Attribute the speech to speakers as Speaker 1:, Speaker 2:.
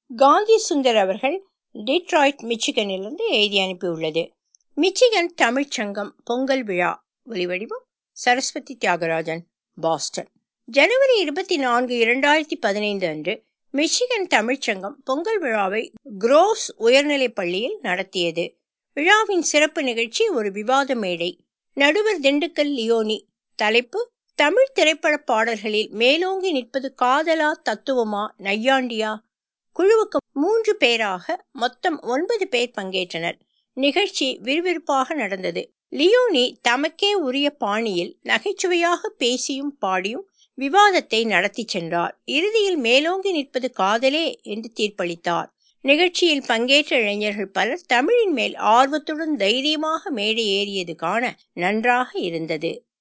Speaker 1: காந்தி சுந்தர் அவர்கள் டிட்ராய்ட் மிச்சிகனிலிருந்து எழுதி அனுப்பியுள்ளது மிச்சிகன் தமிழ்ச் சங்கம் பொங்கல் விழா ஒலிவடிவம் சரஸ்வதி தியாகராஜன் பாஸ்டன் ஜனவரி இருபத்தி நான்கு இரண்டாயிரத்தி பதினைந்து அன்று மிச்சிகன் தமிழ்ச்சங்கம் பொங்கல் விழாவை குரோவ்ஸ் உயர்நிலைப் பள்ளியில் நடத்தியது விழாவின் சிறப்பு நிகழ்ச்சி ஒரு விவாத மேடை நடுவர் திண்டுக்கல் லியோனி தலைப்பு தமிழ் திரைப்பட பாடல்களில் மேலோங்கி நிற்பது காதலா தத்துவமா நையாண்டியா குழுவுக்கு மூன்று பேராக மொத்தம் ஒன்பது பேர் பங்கேற்றனர் நிகழ்ச்சி விறுவிறுப்பாக நடந்தது லியோனி தமக்கே உரிய பாணியில் நகைச்சுவையாக பேசியும் பாடியும் விவாதத்தை நடத்தி சென்றார் இறுதியில் மேலோங்கி நிற்பது காதலே என்று தீர்ப்பளித்தார் நிகழ்ச்சியில் பங்கேற்ற இளைஞர்கள் பலர் தமிழின் மேல் ஆர்வத்துடன் தைரியமாக மேடை ஏறியது காண நன்றாக இருந்தது